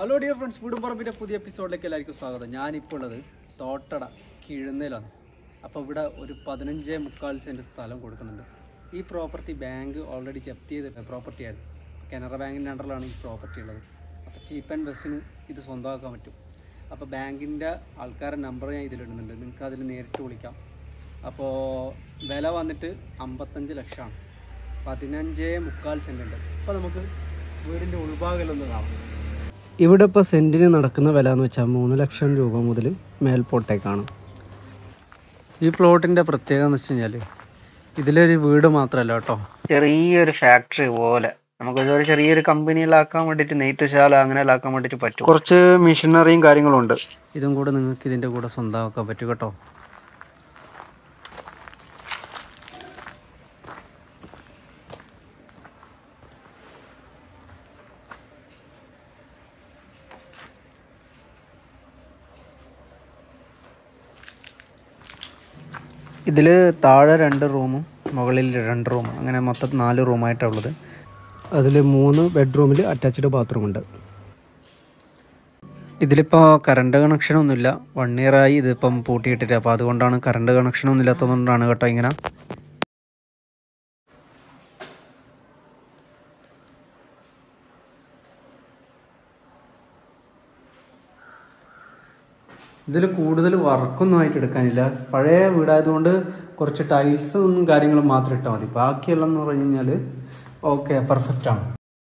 Hello dear friends വീടും പറമ്പിൻ്റെ പുതിയ എപ്പിസോഡിലേക്ക് എല്ലാവർക്കും സ്വാഗതം ഞാനിപ്പോൾ ഉള്ളത് തോട്ടട കിഴുന്നേലാണ് അപ്പോൾ ഇവിടെ ഒരു പതിനഞ്ചേ മുക്കാൽ സെൻറ്റ് സ്ഥലം കൊടുക്കുന്നുണ്ട് ഈ പ്രോപ്പർട്ടി ബാങ്ക് ഓൾറെഡി ജപ്തി ചെയ്ത പ്രോപ്പർട്ടി ആയിരുന്നു കനറ ബാങ്കിൻ്റെ അണ്ടറിലാണ് ഈ പ്രോപ്പർട്ടി ഉള്ളത് അപ്പോൾ ചീപ്പ് ആൻഡ് ബസ്സിന് ഇത് സ്വന്തമാക്കാൻ പറ്റും അപ്പോൾ ബാങ്കിൻ്റെ ആൾക്കാരുടെ നമ്പർ ഞാൻ ഇതിലിടുന്നുണ്ട് നിങ്ങൾക്ക് അതിൽ നേരിട്ട് വിളിക്കാം അപ്പോൾ വില വന്നിട്ട് അമ്പത്തഞ്ച് ലക്ഷമാണ് പതിനഞ്ചേ മുക്കാൽ സെൻറ്റ് ഉണ്ട് അപ്പോൾ നമുക്ക് വീടിൻ്റെ ഉൾഭാഗമൊന്ന് കാണാം ഇവിടെ ഇപ്പോൾ സെൻറ്റിന് നടക്കുന്ന വില എന്ന് വെച്ചാൽ മൂന്ന് ലക്ഷം രൂപ മുതൽ മേൽപോട്ടേക്കാണ് ഈ പ്ലോട്ടിൻ്റെ പ്രത്യേകത എന്ന് വെച്ച് കഴിഞ്ഞാൽ ഇതിലൊരു വീട് മാത്രമല്ല കേട്ടോ ചെറിയൊരു ഫാക്ടറി പോലെ നമുക്ക് ഒരു ചെറിയൊരു കമ്പനിയിലാക്കാൻ വേണ്ടിയിട്ട് നെയ്ത്തുശാല അങ്ങനെ ആക്കാൻ വേണ്ടിയിട്ട് പറ്റും കുറച്ച് മെഷീനറിയും കാര്യങ്ങളും ഉണ്ട് ഇതും കൂടെ നിങ്ങൾക്ക് ഇതിൻ്റെ കൂടെ സ്വന്തമാക്കാൻ പറ്റും കേട്ടോ ഇതിൽ താഴെ രണ്ട് റൂമും മുകളിൽ രണ്ട് റൂം അങ്ങനെ മൊത്തം നാല് റൂമായിട്ടാണ് ഉള്ളത് അതിൽ മൂന്ന് ബെഡ്റൂമിൽ അറ്റാച്ച്ഡ് ബാത്റൂം ഉണ്ട് ഇതിലിപ്പോൾ കറണ്ട് കണക്ഷനൊന്നുമില്ല വൺ ഇയറായി ഇതിപ്പം പൂട്ടിയിട്ടിട്ട് അപ്പോൾ അതുകൊണ്ടാണ് കറണ്ട് കണക്ഷനൊന്നും ഇല്ലാത്തതുകൊണ്ടാണ് കേട്ടോ ഇങ്ങനെ ഇതിൽ കൂടുതൽ വർക്കൊന്നും ആയിട്ട് എടുക്കാനില്ല പഴയ വീടായതുകൊണ്ട് കുറച്ച് ടൈൽസും കാര്യങ്ങളും മാത്രം ഇട്ടാൽ മതി ബാക്കിയെല്ലാം എന്ന് പറഞ്ഞു കഴിഞ്ഞാൽ ഓക്കെ പെർഫെക്റ്റ് ആണ്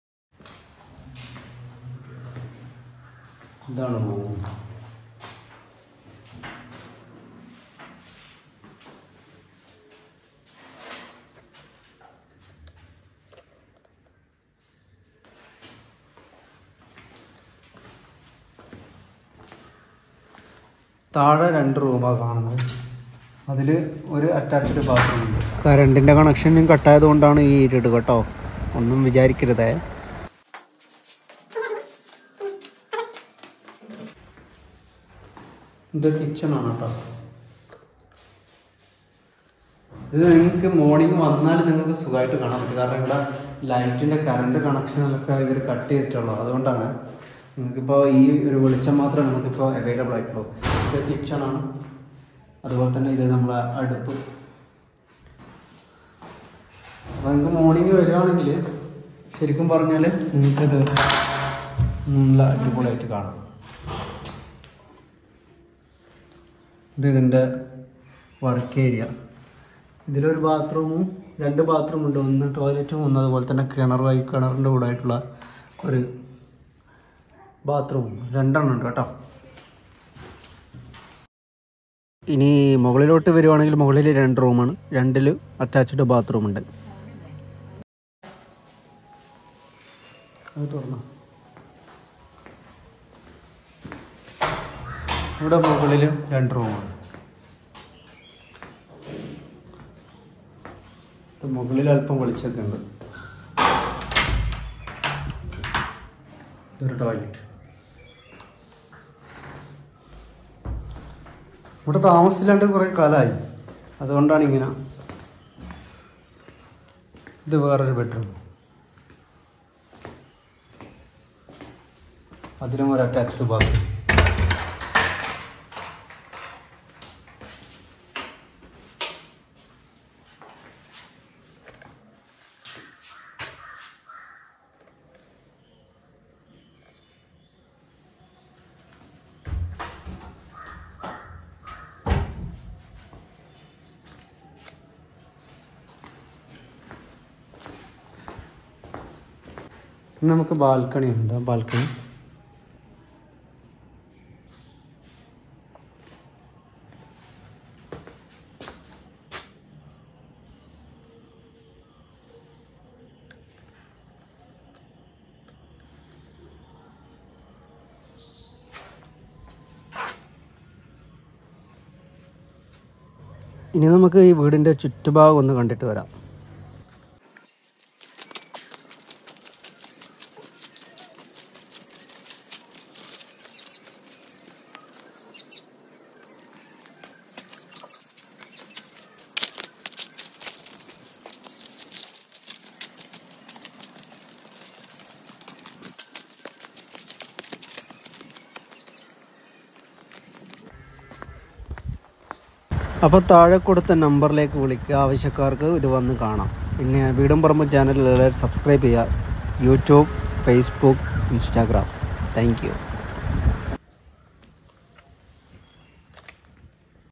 ഇതാണ് room. താഴെ രണ്ട് റൂമാണ് കാണുന്നത് അതിൽ ഒരു അറ്റാച്ച്ഡ് ബാത്റൂം ഉണ്ട് കറണ്ടിൻ്റെ കണക്ഷനും കട്ടായത് കൊണ്ടാണ് ഈ ഇരുട് കേട്ടോ ഒന്നും വിചാരിക്കരുതേ ഇത് കിച്ചണാണ് കേട്ടോ ഇത് നിങ്ങൾക്ക് മോർണിംഗ് വന്നാൽ നിങ്ങൾക്ക് സുഖമായിട്ട് കാണാൻ പറ്റും കാരണം ഇവിടെ ലൈറ്റിൻ്റെ കറണ്ട് കണക്ഷനൊക്കെ ഇവർ കട്ട് ചെയ്തിട്ടുള്ളൂ അതുകൊണ്ടാണ് നിങ്ങൾക്കിപ്പോൾ ഈ ഒരു വെളിച്ചം മാത്രമേ നമുക്കിപ്പോൾ അവൈലബിൾ ആയിട്ടുള്ളൂ ഇത് കിച്ചണാണ് അതുപോലെ തന്നെ ഇത് നമ്മളെ അടുപ്പ് അപ്പോൾ നിങ്ങൾക്ക് മോർണിംഗ് വരികയാണെങ്കിൽ ശരിക്കും പറഞ്ഞാൽ നിങ്ങൾക്കിത് നല്ല അടിപൊളിയായിട്ട് കാണാം ഇത് ഇതിൻ്റെ വർക്ക് ഏരിയ ഇതിലൊരു ബാത്റൂമും രണ്ട് ബാത്റൂം ഉണ്ട് ഒന്ന് ടോയ്ലറ്റും ഒന്ന് അതുപോലെ തന്നെ കിണറുമായി കിണറിൻ്റെ കൂടെ ആയിട്ടുള്ള ഒരു ബാത്റൂം രണ്ടെണ്ണം ഉണ്ട് കേട്ടോ ഇനി മുകളിലോട്ട് വരുവാണെങ്കിൽ മുകളിൽ രണ്ട് റൂമാണ് രണ്ടിൽ അറ്റാച്ച്ഡ് ബാത്റൂം ഉണ്ട് അത് തുറന്നു ഇവിടെ മുകളിൽ രണ്ട് റൂമാണ് ഇത് മുകളിൽ അല്പം വെളിച്ചൊക്കെ ഉണ്ട് ഇതൊരു ടോയ്ലറ്റ് ഇവിടെ താമസമില്ലാണ്ട് കുറേ കാലമായി അതുകൊണ്ടാണ് ഇങ്ങനെ ഇത് വേറൊരു ബെഡ്റൂം അതിലും ഒരു അറ്റാച്ച്ഡ് ബാത്റൂം ഇനി നമുക്ക് ബാൽക്കണി ഉണ്ട് ബാൽക്കണി ഇനി നമുക്ക് ഈ വീടിൻ്റെ ചുറ്റുഭാഗം ഒന്ന് കണ്ടിട്ട് വരാം അപ്പോൾ താഴെ കൊടുത്ത നമ്പറിലേക്ക് വിളിക്കുക ആവശ്യക്കാർക്ക് ഇത് വന്ന് കാണാം പിന്നെ വീടും പറമ്പ് ചാനൽ എല്ലാവരും സബ്സ്ക്രൈബ് ചെയ്യുക YouTube Facebook Instagram thank U